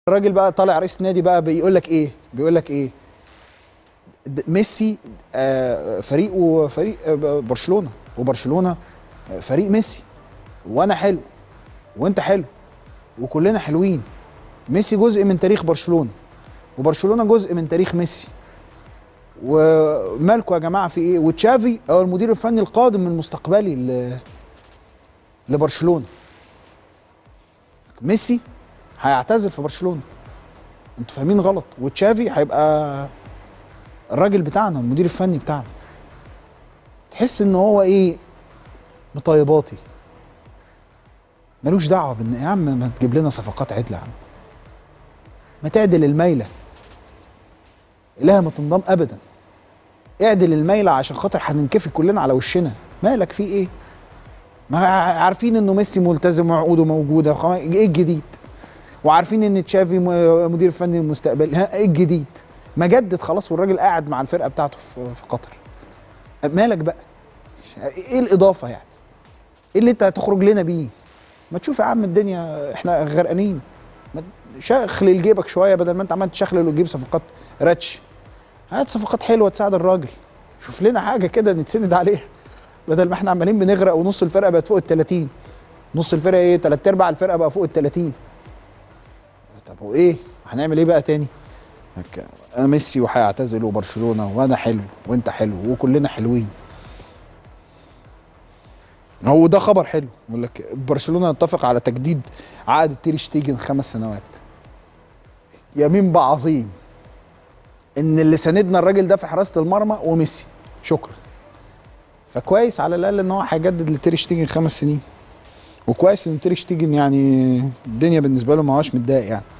الراجل بقى طالع رئيس نادي بقى بيقول لك ايه بيقول لك ايه د- ميسي آه، فريقه فريق آه، ب- برشلونه وبرشلونه آه، فريق ميسي وانا حلو وانت حلو وكلنا حلوين ميسي جزء من تاريخ برشلونه وبرشلونه جزء من تاريخ ميسي ومالكوا يا جماعه في ايه وتشافي هو المدير الفني القادم المستقبلي ل- لبرشلونه ميسي هيعتزل في برشلونه انتوا فاهمين غلط وتشافي هيبقى الراجل بتاعنا المدير الفني بتاعنا تحس ان هو ايه مطيباتي ملوش دعوه بان يا عم ما تجيب لنا صفقات عدله يا عم ما تعدل الميله إلها ما تنضم ابدا اعدل الميله عشان خاطر هننكفي كلنا على وشنا مالك في ايه ما عارفين انه ميسي ملتزم وعقوده موجوده وخلاص، ايه الجديد وعارفين ان تشافي م- مدير فني المستقبل ها ايه الجديد ما جدد خلاص والراجل قاعد مع الفرقه بتاعته في في قطر مالك بقى ايه الاضافه يعني ايه اللي انت هتخرج لنا بيه ما تشوف يا عم الدنيا احنا غرقانين ما شخلل جيبك شويه بدل ما انت عمال تشخلل وتجيب صفقات راتش هات صفقات حلوه تساعد الراجل شوف لنا حاجه كده نتسند عليها بدل ما احنا عمالين بنغرق ونص الفرقه بقت فوق ال 30 نص الفرقه ايه تلات ارباع الفرقه بقى فوق ال 30 طب وايه هنعمل ايه بقى تاني هك- انا ميسي وهيعتزل وبرشلونه وانا حلو وانت حلو وكلنا حلوين هو ده خبر حلو يقول لك برشلونه يتفق على تجديد عقد تير شتيجن خمس سنوات يمين بقى عظيم ان اللي ساندنا الراجل ده في حراسه المرمى وميسي شكرا فكويس على الاقل ان هو هيجدد لتير شتيجن خمس سنين وكويس ان تير شتيجن يعني الدنيا بالنسبه له ما هوش متضايق يعني